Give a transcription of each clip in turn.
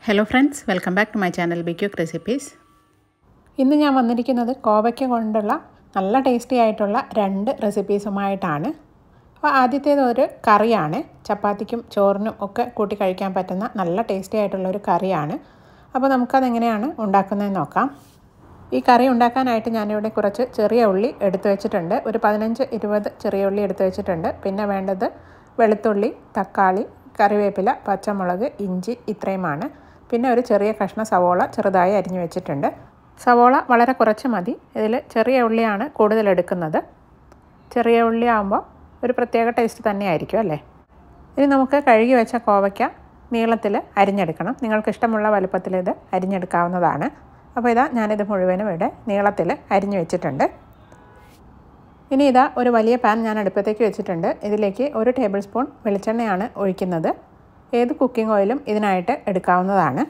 hello friends welcome back to my channel B quick recipes ഇന്ന് ഞാൻ വന്നിരിക്കുന്നത് കോവയ്ക്ക കൊണ്ടുള്ള നല്ല ടേസ്റ്റി ആയിട്ടുള്ള രണ്ട് റെസിപ്പീസുമായിട്ടാണ് അപ്പോൾ ആദ്യത്തേത് ഒരു കറിയാണ് ചപ്പാത്തിക്കും ചോറിനും ഒക്കെ കൂട്ടി കഴിക്കാൻ പറ്റുന്ന നല്ല ടേസ്റ്റി ആയിട്ടുള്ള ഒരു കറിയാണ് അപ്പോൾ നമുക്കതെങ്ങനെയാണ് ഉണ്ടാക്കുന്നതെന്ന് നോക്കാം ഈ കറി ഉണ്ടാക്കാനായിട്ട് ഞാനിവിടെ കുറച്ച് ചെറിയ ഉള്ളി എടുത്തു വെച്ചിട്ടുണ്ട് ഒരു പതിനഞ്ച് ഇരുപത് ചെറിയ ഉള്ളി എടുത്തു വെച്ചിട്ടുണ്ട് പിന്നെ വേണ്ടത് വെളുത്തുള്ളി തക്കാളി കറിവേപ്പില പച്ചമുളക് ഇഞ്ചി ഇത്രയുമാണ് പിന്നെ ഒരു ചെറിയ കഷ്ണം സവോള ചെറുതായി അരിഞ്ഞു വെച്ചിട്ടുണ്ട് സവോള വളരെ കുറച്ച് മതി ഇതിൽ ചെറിയ ഉള്ളിയാണ് കൂടുതൽ എടുക്കുന്നത് ചെറിയ ഉള്ളി ആകുമ്പോൾ ഒരു പ്രത്യേക ടേസ്റ്റ് തന്നെയായിരിക്കും അല്ലേ ഇനി നമുക്ക് കഴുകി വെച്ച കോവയ്ക്ക നീളത്തിൽ അരിഞ്ഞെടുക്കണം നിങ്ങൾക്ക് ഇഷ്ടമുള്ള വലുപ്പത്തിൽ ഇത് അരിഞ്ഞെടുക്കാവുന്നതാണ് അപ്പോൾ ഇതാ ഞാനിത് മുഴുവനും ഇവിടെ നീളത്തിൽ അരിഞ്ഞു വെച്ചിട്ടുണ്ട് ഇനി ഇതാ ഒരു വലിയ പാൻ ഞാൻ അടുപ്പത്തേക്ക് വെച്ചിട്ടുണ്ട് ഇതിലേക്ക് ഒരു ടേബിൾ സ്പൂൺ വെളിച്ചെണ്ണയാണ് ഒഴിക്കുന്നത് ഏത് കുക്കിംഗ് ഓയിലും ഇതിനായിട്ട് എടുക്കാവുന്നതാണ്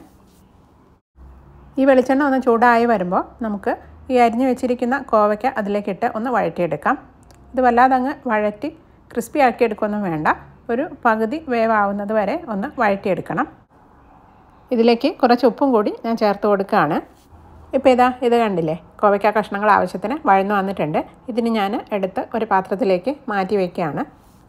ഈ വെളിച്ചെണ്ണ ഒന്ന് ചൂടായി വരുമ്പോൾ നമുക്ക് ഈ അരിഞ്ഞു വെച്ചിരിക്കുന്ന കോവയ്ക്ക അതിലേക്കിട്ട് ഒന്ന് വഴറ്റിയെടുക്കാം ഇത് വല്ലാതെ അങ്ങ് വഴറ്റി ക്രിസ്പി ആക്കി എടുക്കുകയൊന്നും വേണ്ട ഒരു പകുതി വേവാവുന്നത് വരെ ഒന്ന് വഴറ്റിയെടുക്കണം ഇതിലേക്ക് കുറച്ച് ഉപ്പും കൂടി ഞാൻ ചേർത്ത് കൊടുക്കുകയാണ് ഇപ്പോൾ ഇതാ ഇത് കണ്ടില്ലേ കോവയ്ക്ക കഷ്ണങ്ങൾ ആവശ്യത്തിന് വഴന്നു വന്നിട്ടുണ്ട് ഇതിന് ഞാൻ എടുത്ത് ഒരു പാത്രത്തിലേക്ക് മാറ്റി വയ്ക്കുകയാണ്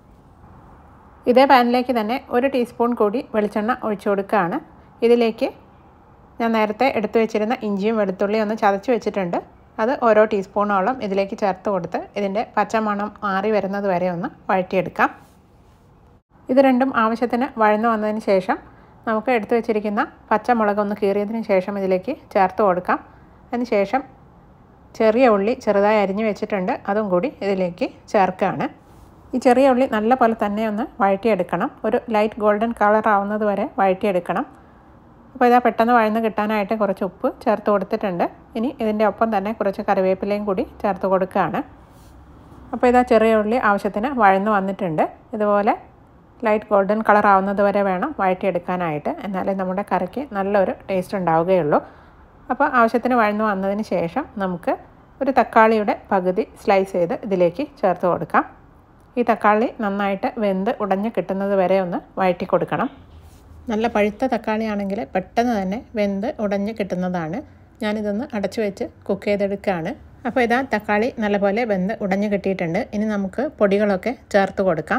ഇതേ പാനിലേക്ക് തന്നെ ഒരു ടീസ്പൂൺ കൂടി വെളിച്ചെണ്ണ ഒഴിച്ചു കൊടുക്കുകയാണ് ഇതിലേക്ക് ഞാൻ നേരത്തെ എടുത്തു വെച്ചിരുന്ന ഇഞ്ചിയും വെളുത്തുള്ളിയും ഒന്ന് ചതച്ച് വെച്ചിട്ടുണ്ട് അത് ഓരോ ടീസ്പൂണോളം ഇതിലേക്ക് ചേർത്ത് കൊടുത്ത് ഇതിൻ്റെ പച്ചമണം മാറി വരുന്നത് വരെ ഒന്ന് വഴറ്റിയെടുക്കാം ഇത് രണ്ടും ആവശ്യത്തിന് വഴന്നു വന്നതിന് ശേഷം നമുക്ക് എടുത്തു വെച്ചിരിക്കുന്ന പച്ചമുളക് ഒന്ന് കീറിയതിന് ശേഷം ഇതിലേക്ക് ചേർത്ത് കൊടുക്കാം അതിന് ശേഷം ചെറിയ ഉള്ളി ചെറുതായി അരിഞ്ഞു വെച്ചിട്ടുണ്ട് അതും കൂടി ഇതിലേക്ക് ചേർക്കുകയാണ് ഈ ചെറിയ ഉള്ളി നല്ല പോലെ തന്നെ ഒന്ന് വഴറ്റിയെടുക്കണം ഒരു ലൈറ്റ് ഗോൾഡൻ കളർ ആവുന്നത് വരെ വഴറ്റിയെടുക്കണം അപ്പോൾ ഇതാ പെട്ടെന്ന് വഴന്ന് കിട്ടാനായിട്ട് കുറച്ച് ഉപ്പ് ചേർത്ത് കൊടുത്തിട്ടുണ്ട് ഇനി ഇതിൻ്റെ ഒപ്പം തന്നെ കുറച്ച് കറിവേപ്പിലയും കൂടി ചേർത്ത് കൊടുക്കുകയാണ് അപ്പോൾ ഇതാ ചെറിയ ഉള്ളി ആവശ്യത്തിന് വഴന്ന് വന്നിട്ടുണ്ട് ഇതുപോലെ ലൈറ്റ് ഗോൾഡൻ കളർ ആവുന്നത് വരെ വേണം വഴറ്റിയെടുക്കാനായിട്ട് എന്നാലേ നമ്മുടെ കറിക്ക് നല്ലൊരു ടേസ്റ്റ് ഉണ്ടാവുകയുള്ളൂ അപ്പോൾ ആവശ്യത്തിന് വഴന്ന് വന്നതിന് ശേഷം നമുക്ക് ഒരു തക്കാളിയുടെ പകുതി സ്ലൈസ് ചെയ്ത് ഇതിലേക്ക് ചേർത്ത് കൊടുക്കാം ഈ തക്കാളി നന്നായിട്ട് വെന്ത് ഉടഞ്ഞ് കിട്ടുന്നത് വരെ ഒന്ന് വഴറ്റി കൊടുക്കണം നല്ല പഴുത്ത തക്കാളി ആണെങ്കിൽ പെട്ടെന്ന് തന്നെ വെന്ത് ഉടഞ്ഞ് കിട്ടുന്നതാണ് ഞാനിതൊന്ന് അടച്ചു വെച്ച് കുക്ക് ചെയ്തെടുക്കുകയാണ് അപ്പോൾ ഇതാ തക്കാളി നല്ലപോലെ വെന്ത് ഉടഞ്ഞ് കിട്ടിയിട്ടുണ്ട് ഇനി നമുക്ക് പൊടികളൊക്കെ ചേർത്ത് കൊടുക്കാം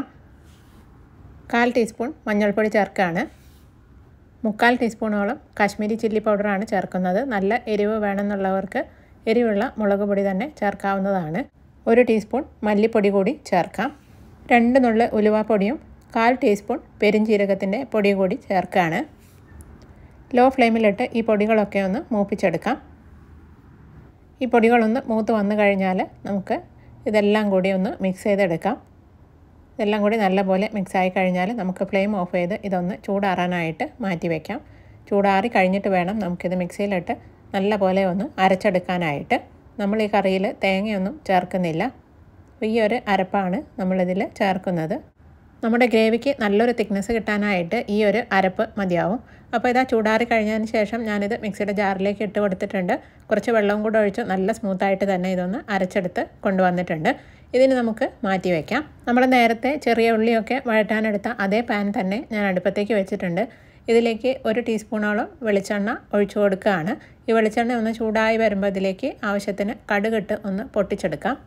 കാൽ ടീസ്പൂൺ മഞ്ഞൾപ്പൊടി ചേർക്കുകയാണ് മുക്കാൽ ടീസ്പൂണോളം കാശ്മീരി ചില്ലി പൗഡറാണ് ചേർക്കുന്നത് നല്ല എരിവ് വേണമെന്നുള്ളവർക്ക് എരിവുള്ള മുളക് പൊടി തന്നെ ചേർക്കാവുന്നതാണ് ഒരു ടീസ്പൂൺ മല്ലിപ്പൊടി കൂടി ചേർക്കാം രണ്ട് നുള്ള് ഉലുവാപ്പൊടിയും കാൽ ടീസ്പൂൺ പെരിഞ്ജീരകത്തിൻ്റെ പൊടി കൂടി ചേർക്കുകയാണ് ലോ ഫ്ലെയിമിലിട്ട് ഈ പൊടികളൊക്കെ ഒന്ന് മൂപ്പിച്ചെടുക്കാം ഈ പൊടികളൊന്ന് മൂത്ത് വന്നു കഴിഞ്ഞാൽ നമുക്ക് ഇതെല്ലാം കൂടി ഒന്ന് മിക്സ് ചെയ്തെടുക്കാം ഇതെല്ലാം കൂടി നല്ലപോലെ മിക്സായി കഴിഞ്ഞാൽ നമുക്ക് ഫ്ലെയിം ഓഫ് ചെയ്ത് ഇതൊന്ന് ചൂടാറാനായിട്ട് മാറ്റി വയ്ക്കാം ചൂടാറി കഴിഞ്ഞിട്ട് വേണം നമുക്കിത് മിക്സിയിലിട്ട് നല്ലപോലെ ഒന്ന് അരച്ചെടുക്കാനായിട്ട് നമ്മൾ ഈ കറിയിൽ തേങ്ങയൊന്നും ചേർക്കുന്നില്ല ഈ ഒരു അരപ്പാണ് നമ്മളിതിൽ ചേർക്കുന്നത് നമ്മുടെ ഗ്രേവിക്ക് നല്ലൊരു തിക്നെസ് കിട്ടാനായിട്ട് ഈ ഒരു അരപ്പ് മതിയാവും അപ്പോൾ ഇതാ ചൂടാറി കഴിഞ്ഞതിന് ശേഷം ഞാനിത് മിക്സിയുടെ ജാറിലേക്ക് ഇട്ട് കൊടുത്തിട്ടുണ്ട് കുറച്ച് വെള്ളവും കൂടെ ഒഴിച്ച് നല്ല സ്മൂത്തായിട്ട് തന്നെ ഇതൊന്ന് അരച്ചെടുത്ത് കൊണ്ടുവന്നിട്ടുണ്ട് ഇതിന് നമുക്ക് മാറ്റി വയ്ക്കാം നമ്മൾ നേരത്തെ ചെറിയ ഉള്ളിയൊക്കെ വഴറ്റാനെടുത്ത അതേ പാൻ തന്നെ ഞാൻ അടുപ്പത്തേക്ക് വെച്ചിട്ടുണ്ട് ഇതിലേക്ക് ഒരു ടീസ്പൂണോളം വെളിച്ചെണ്ണ ഒഴിച്ചു കൊടുക്കുകയാണ് ഈ വെളിച്ചെണ്ണ ഒന്ന് ചൂടായി വരുമ്പോൾ ഇതിലേക്ക് ആവശ്യത്തിന് കടുകിട്ട് ഒന്ന് പൊട്ടിച്ചെടുക്കാം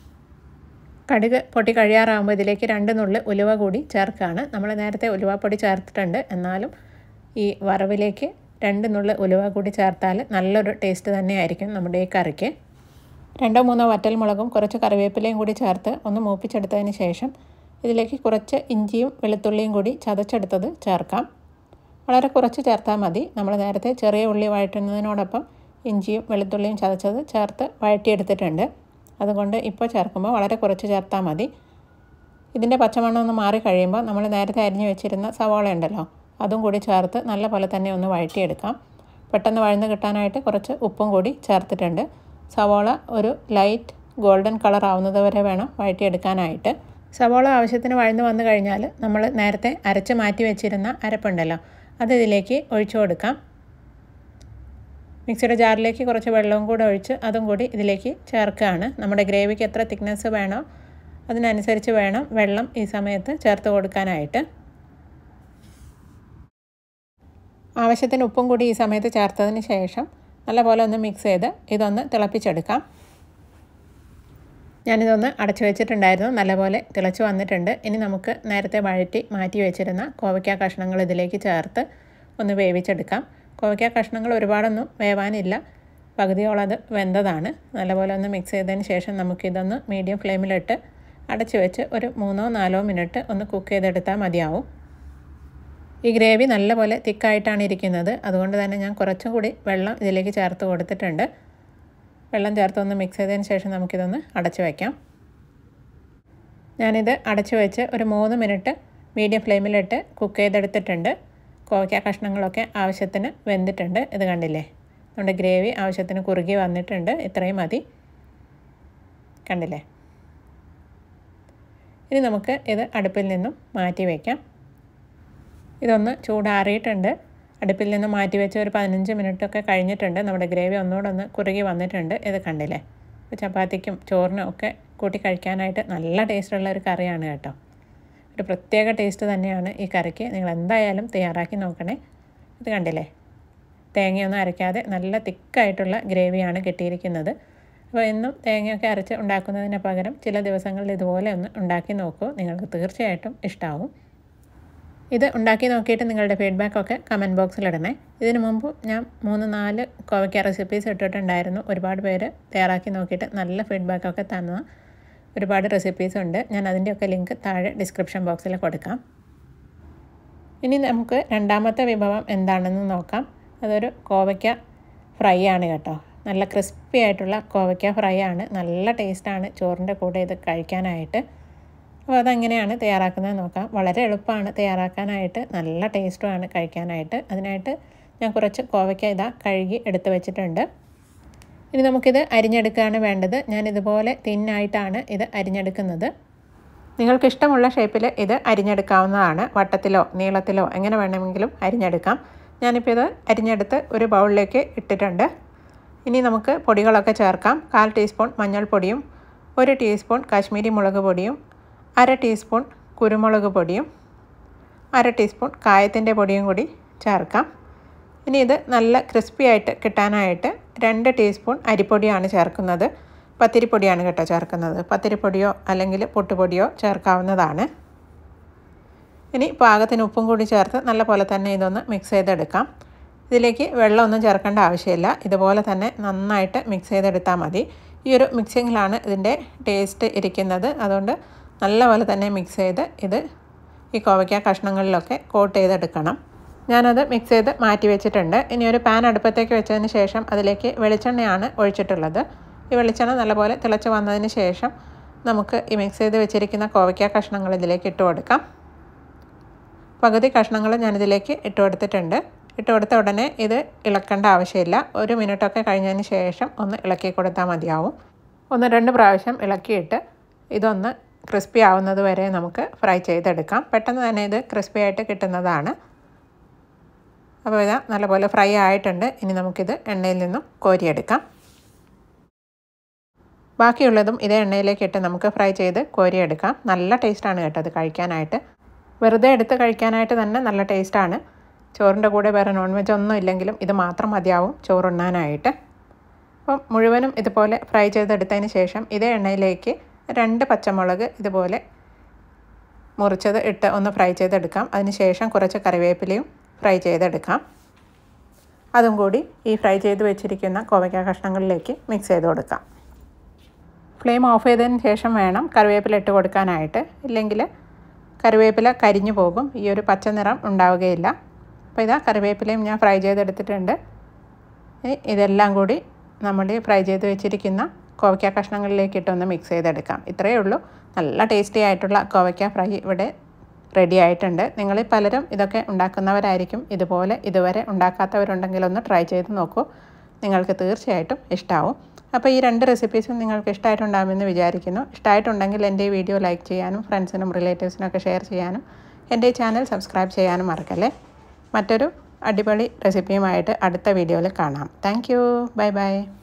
കടുക് പൊട്ടി കഴിയാറാകുമ്പോൾ ഇതിലേക്ക് രണ്ട് നുള്ളി ഉലുവ കൂടി ചേർക്കുകയാണ് നമ്മൾ നേരത്തെ ഉലുവപ്പൊടി ചേർത്തിട്ടുണ്ട് എന്നാലും ഈ വറവിലേക്ക് രണ്ട് നുള്ളി ഉലുവ കൂടി ചേർത്താൽ നല്ലൊരു ടേസ്റ്റ് തന്നെയായിരിക്കും നമ്മുടെ ഈ കറിക്ക് രണ്ടോ മൂന്നോ വറ്റൽമുളകും കുറച്ച് കറിവേപ്പിലയും കൂടി ചേർത്ത് ഒന്ന് മൂപ്പിച്ചെടുത്തതിന് ശേഷം ഇതിലേക്ക് കുറച്ച് ഇഞ്ചിയും വെളുത്തുള്ളിയും കൂടി ചതച്ചെടുത്തത് ചേർക്കാം വളരെ കുറച്ച് ചേർത്താൽ മതി നമ്മൾ നേരത്തെ ചെറിയ ഉള്ളി വഴറ്റുന്നതിനോടൊപ്പം ഇഞ്ചിയും വെളുത്തുള്ളിയും ചതച്ചത് ചേർത്ത് വഴറ്റിയെടുത്തിട്ടുണ്ട് അതുകൊണ്ട് ഇപ്പോൾ ചേർക്കുമ്പോൾ വളരെ കുറച്ച് ചേർത്താൽ മതി ഇതിൻ്റെ പച്ചമണ്ണം ഒന്ന് മാറി കഴിയുമ്പോൾ നമ്മൾ നേരത്തെ അരിഞ്ഞു വെച്ചിരുന്ന സവാള ഉണ്ടല്ലോ അതും കൂടി ചേർത്ത് നല്ല പോലെ തന്നെ ഒന്ന് വഴറ്റിയെടുക്കാം പെട്ടെന്ന് വഴന്ന് കിട്ടാനായിട്ട് കുറച്ച് ഉപ്പും കൂടി ചേർത്തിട്ടുണ്ട് സവാള ഒരു ലൈറ്റ് ഗോൾഡൻ കളർ ആവുന്നത് വരെ വേണം വഴറ്റിയെടുക്കാനായിട്ട് സവാള ആവശ്യത്തിന് വഴന്ന് വന്നു കഴിഞ്ഞാൽ നമ്മൾ നേരത്തെ അരച്ച് മാറ്റി വെച്ചിരുന്ന അരപ്പുണ്ടല്ലോ അത് ഇതിലേക്ക് ഒഴിച്ചു കൊടുക്കാം മിക്സിയുടെ ജാറിലേക്ക് കുറച്ച് വെള്ളവും കൂടെ ഒഴിച്ച് അതും കൂടി ഇതിലേക്ക് ചേർക്കുകയാണ് നമ്മുടെ ഗ്രേവിക്ക് എത്ര തിക്നെസ് വേണോ അതിനനുസരിച്ച് വേണം വെള്ളം ഈ സമയത്ത് ചേർത്ത് കൊടുക്കാനായിട്ട് ആവശ്യത്തിന് ഉപ്പും കൂടി ഈ സമയത്ത് ചേർത്തതിന് ശേഷം നല്ലപോലെ ഒന്ന് മിക്സ് ചെയ്ത് ഇതൊന്ന് തിളപ്പിച്ചെടുക്കാം ഞാനിതൊന്ന് അടച്ചു വെച്ചിട്ടുണ്ടായിരുന്നു നല്ലപോലെ തിളച്ച് വന്നിട്ടുണ്ട് ഇനി നമുക്ക് നേരത്തെ വഴറ്റി മാറ്റി വെച്ചിരുന്ന കോവയ്ക്ക കഷ്ണങ്ങൾ ഇതിലേക്ക് ചേർത്ത് ഒന്ന് വേവിച്ചെടുക്കാം കോവയ്ക്ക കഷ്ണങ്ങൾ ഒരുപാടൊന്നും വേവാനില്ല പകുതിയോളം അത് വെന്തതാണ് നല്ലപോലെ ഒന്ന് മിക്സ് ചെയ്തതിന് ശേഷം നമുക്കിതൊന്ന് മീഡിയം ഫ്ലെയിമിലിട്ട് അടച്ചു വെച്ച് ഒരു മൂന്നോ നാലോ മിനിറ്റ് ഒന്ന് കുക്ക് ചെയ്തെടുത്താൽ മതിയാവും ഈ ഗ്രേവി നല്ലപോലെ തിക്കായിട്ടാണ് ഇരിക്കുന്നത് അതുകൊണ്ട് തന്നെ ഞാൻ കുറച്ചും കൂടി വെള്ളം ഇതിലേക്ക് ചേർത്ത് കൊടുത്തിട്ടുണ്ട് വെള്ളം ചേർത്ത് ഒന്ന് മിക്സ് ചെയ്തതിന് ശേഷം നമുക്കിതൊന്ന് അടച്ചു വയ്ക്കാം ഞാനിത് അടച്ചു വെച്ച് ഒരു മൂന്ന് മിനിറ്റ് മീഡിയം ഫ്ലെയിമിലിട്ട് കുക്ക് ചെയ്തെടുത്തിട്ടുണ്ട് കോവയ്ക്ക കഷ്ണങ്ങളൊക്കെ ആവശ്യത്തിന് വെന്തിട്ടുണ്ട് ഇത് കണ്ടില്ലേ നമ്മുടെ ഗ്രേവി ആവശ്യത്തിന് കുറുകി വന്നിട്ടുണ്ട് ഇത്രയും മതി കണ്ടില്ലേ ഇനി നമുക്ക് ഇത് അടുപ്പിൽ നിന്നും മാറ്റി വയ്ക്കാം ഇതൊന്ന് ചൂടാറിയിട്ടുണ്ട് അടുപ്പിൽ നിന്ന് മാറ്റി വെച്ച് ഒരു പതിനഞ്ച് മിനിറ്റൊക്കെ കഴിഞ്ഞിട്ടുണ്ട് നമ്മുടെ ഗ്രേവി ഒന്നുകൂടെ ഒന്ന് കുറുകി വന്നിട്ടുണ്ട് ഇത് കണ്ടില്ലേ ഇപ്പോൾ ചപ്പാത്തിക്കും ചോറിനും ഒക്കെ കൂട്ടി കഴിക്കാനായിട്ട് നല്ല ടേസ്റ്റുള്ള ഒരു കറിയാണ് കേട്ടോ ഒരു പ്രത്യേക ടേസ്റ്റ് തന്നെയാണ് ഈ കറിക്ക് നിങ്ങൾ എന്തായാലും തയ്യാറാക്കി നോക്കണേ ഇത് കണ്ടില്ലേ തേങ്ങയൊന്നും അരയ്ക്കാതെ നല്ല തിക്കായിട്ടുള്ള ഗ്രേവിയാണ് കിട്ടിയിരിക്കുന്നത് അപ്പോൾ എന്നും തേങ്ങയൊക്കെ അരച്ച് ഉണ്ടാക്കുന്നതിന് പകരം ചില ദിവസങ്ങളിൽ ഇതുപോലെ ഒന്ന് ഉണ്ടാക്കി നോക്കൂ നിങ്ങൾക്ക് തീർച്ചയായിട്ടും ഇഷ്ടമാവും ഇത് ഉണ്ടാക്കി നോക്കിയിട്ട് നിങ്ങളുടെ ഫീഡ്ബാക്കൊക്കെ കമൻറ്റ് ബോക്സിലിടണേ ഇതിനു മുമ്പ് ഞാൻ മൂന്ന് നാല് കോവയ്ക്ക റെസിപ്പീസ് ഇട്ടിട്ടുണ്ടായിരുന്നു ഒരുപാട് പേര് തയ്യാറാക്കി നോക്കിയിട്ട് നല്ല ഫീഡ്ബാക്കൊക്കെ തന്ന ഒരുപാട് റെസിപ്പീസ് ഉണ്ട് ഞാൻ അതിൻ്റെയൊക്കെ ലിങ്ക് താഴെ ഡിസ്ക്രിപ്ഷൻ ബോക്സിൽ കൊടുക്കാം ഇനി നമുക്ക് രണ്ടാമത്തെ വിഭവം എന്താണെന്ന് നോക്കാം അതൊരു കോവയ്ക്ക ഫ്രൈ ആണ് കേട്ടോ നല്ല ക്രിസ്പി ആയിട്ടുള്ള കോവയ്ക്ക ഫ്രൈ ആണ് നല്ല ടേസ്റ്റാണ് ചോറിൻ്റെ കൂടെ ഇത് കഴിക്കാനായിട്ട് അപ്പോൾ അതെങ്ങനെയാണ് തയ്യാറാക്കുന്നത് നോക്കാം വളരെ എളുപ്പമാണ് തയ്യാറാക്കാനായിട്ട് നല്ല ടേസ്റ്റുമാണ് കഴിക്കാനായിട്ട് അതിനായിട്ട് ഞാൻ കുറച്ച് കോവയ്ക്ക ഇതാ കഴുകി എടുത്ത് വെച്ചിട്ടുണ്ട് ഇനി നമുക്കിത് അരിഞ്ഞെടുക്കുകയാണ് വേണ്ടത് ഞാൻ ഇതുപോലെ തിന്നായിട്ടാണ് ഇത് അരിഞ്ഞെടുക്കുന്നത് നിങ്ങൾക്ക് ഇഷ്ടമുള്ള ഷേപ്പിൽ ഇത് അരിഞ്ഞെടുക്കാവുന്നതാണ് വട്ടത്തിലോ നീളത്തിലോ എങ്ങനെ വേണമെങ്കിലും അരിഞ്ഞെടുക്കാം ഞാനിപ്പോൾ ഇത് അരിഞ്ഞെടുത്ത് ഒരു ബൗളിലേക്ക് ഇട്ടിട്ടുണ്ട് ഇനി നമുക്ക് പൊടികളൊക്കെ ചേർക്കാം കാൽ ടീസ്പൂൺ മഞ്ഞൾപ്പൊടിയും ഒരു ടീസ്പൂൺ കാശ്മീരി മുളക് പൊടിയും അര ടീസ്പൂൺ കുരുമുളക് പൊടിയും അര ടീസ്പൂൺ കായത്തിൻ്റെ പൊടിയും കൂടി ചേർക്കാം ഇനി ഇത് നല്ല ക്രിസ്പി ആയിട്ട് കിട്ടാനായിട്ട് രണ്ട് ടീസ്പൂൺ അരിപ്പൊടിയാണ് ചേർക്കുന്നത് പത്തിരിപ്പൊടിയാണ് കേട്ടോ ചേർക്കുന്നത് പത്തിരിപ്പൊടിയോ അല്ലെങ്കിൽ പൊട്ടുപൊടിയോ ചേർക്കാവുന്നതാണ് ഇനി പാകത്തിന് ഉപ്പും കൂടി ചേർത്ത് നല്ല പോലെ തന്നെ ഇതൊന്ന് മിക്സ് ചെയ്തെടുക്കാം ഇതിലേക്ക് വെള്ളമൊന്നും ചേർക്കേണ്ട ആവശ്യമില്ല ഇതുപോലെ തന്നെ നന്നായിട്ട് മിക്സ് ചെയ്തെടുത്താൽ മതി ഈ ഒരു മിക്സിങ്ങിലാണ് ഇതിൻ്റെ ടേസ്റ്റ് ഇരിക്കുന്നത് അതുകൊണ്ട് നല്ലപോലെ തന്നെ മിക്സ് ചെയ്ത് ഇത് ഈ കോവയ്ക്ക കഷ്ണങ്ങളിലൊക്കെ കോട്ട് ചെയ്തെടുക്കണം ഞാനത് മിക്സ് ചെയ്ത് മാറ്റി വെച്ചിട്ടുണ്ട് ഇനി ഒരു പാൻ അടുപ്പത്തേക്ക് വെച്ചതിന് ശേഷം അതിലേക്ക് വെളിച്ചെണ്ണയാണ് ഒഴിച്ചിട്ടുള്ളത് ഈ വെളിച്ചെണ്ണ നല്ലപോലെ തിളച്ച് വന്നതിന് ശേഷം നമുക്ക് ഈ മിക്സ് ചെയ്ത് വെച്ചിരിക്കുന്ന കോവയ്ക്ക കഷ്ണങ്ങൾ ഇതിലേക്ക് ഇട്ട് കൊടുക്കാം പകുതി കഷ്ണങ്ങൾ ഞാനിതിലേക്ക് ഇട്ട് കൊടുത്തിട്ടുണ്ട് ഇട്ട് കൊടുത്ത ഉടനെ ഇത് ഇളക്കേണ്ട ആവശ്യമില്ല ഒരു മിനിറ്റൊക്കെ കഴിഞ്ഞതിന് ശേഷം ഒന്ന് ഇളക്കി കൊടുത്താൽ മതിയാവും ഒന്ന് രണ്ട് പ്രാവശ്യം ഇളക്കിയിട്ട് ഇതൊന്ന് ക്രിസ്പി ആവുന്നത് വരെ നമുക്ക് ഫ്രൈ ചെയ്തെടുക്കാം പെട്ടെന്ന് തന്നെ ഇത് ക്രിസ്പി ആയിട്ട് കിട്ടുന്നതാണ് അപ്പോൾ ഇതാ നല്ലപോലെ ഫ്രൈ ആയിട്ടുണ്ട് ഇനി നമുക്കിത് എണ്ണയിൽ നിന്നും കോരിയെടുക്കാം ബാക്കിയുള്ളതും ഇതേ എണ്ണയിലേക്ക് ഇട്ട് നമുക്ക് ഫ്രൈ ചെയ്ത് കോരിയെടുക്കാം നല്ല ടേസ്റ്റാണ് കേട്ടോ അത് കഴിക്കാനായിട്ട് വെറുതെ എടുത്ത് കഴിക്കാനായിട്ട് തന്നെ നല്ല ടേസ്റ്റാണ് ചോറിൻ്റെ കൂടെ വേറെ നോൺ വെജ് ഒന്നും ഇല്ലെങ്കിലും ഇത് മാത്രം മതിയാവും ചോറുണ്ണാനായിട്ട് അപ്പം മുഴുവനും ഇതുപോലെ ഫ്രൈ ചെയ്തെടുത്തതിന് ശേഷം ഇതേ എണ്ണയിലേക്ക് രണ്ട് പച്ചമുളക് ഇതുപോലെ മുറിച്ചത് ഇട്ട് ഒന്ന് ഫ്രൈ ചെയ്തെടുക്കാം അതിന് ശേഷം കുറച്ച് കറിവേപ്പിലയും ഫ്രൈ ചെയ്തെടുക്കാം അതും കൂടി ഈ ഫ്രൈ ചെയ്ത് വെച്ചിരിക്കുന്ന കോവയ്ക്ക കഷ്ണങ്ങളിലേക്ക് മിക്സ് ചെയ്ത് കൊടുക്കാം ഫ്ലെയിം ഓഫ് ചെയ്തതിന് ശേഷം വേണം കറിവേപ്പില ഇട്ട് കൊടുക്കാനായിട്ട് ഇല്ലെങ്കിൽ കറിവേപ്പില കരിഞ്ഞു പോകും ഈ ഒരു പച്ച നിറം ഉണ്ടാവുകയില്ല അപ്പോൾ ഇതാ കറിവേപ്പിലയും ഞാൻ ഫ്രൈ ചെയ്തെടുത്തിട്ടുണ്ട് ഇനി ഇതെല്ലാം കൂടി നമ്മൾ ഈ ഫ്രൈ ചെയ്ത് വെച്ചിരിക്കുന്ന കോവയ്ക്ക കഷ്ണങ്ങളിലേക്ക് ഇട്ടൊന്ന് മിക്സ് ചെയ്തെടുക്കാം ഇത്രയേ ഉള്ളൂ നല്ല ടേസ്റ്റി ആയിട്ടുള്ള കോവയ്ക്ക ഫ്രൈ ഇവിടെ റെഡി ആയിട്ടുണ്ട് നിങ്ങൾ പലരും ഇതൊക്കെ ഉണ്ടാക്കുന്നവരായിരിക്കും ഇതുപോലെ ഇതുവരെ ഉണ്ടാക്കാത്തവരുണ്ടെങ്കിൽ ഒന്ന് ട്രൈ ചെയ്ത് നോക്കൂ നിങ്ങൾക്ക് തീർച്ചയായിട്ടും ഇഷ്ടമാവും അപ്പോൾ ഈ രണ്ട് റെസിപ്പീസും നിങ്ങൾക്ക് ഇഷ്ടമായിട്ടുണ്ടാകുമെന്ന് വിചാരിക്കുന്നു ഇഷ്ടമായിട്ടുണ്ടെങ്കിൽ എൻ്റെ ഈ വീഡിയോ ലൈക്ക് ചെയ്യാനും ഫ്രണ്ട്സിനും റിലേറ്റീവ്സിനും ഒക്കെ ഷെയർ ചെയ്യാനും എൻ്റെ ഈ ചാനൽ സബ്സ്ക്രൈബ് ചെയ്യാനും മറക്കല്ലേ മറ്റൊരു അടിപൊളി റെസിപ്പിയുമായിട്ട് അടുത്ത വീഡിയോയിൽ കാണാം താങ്ക് യു ബൈ ബൈ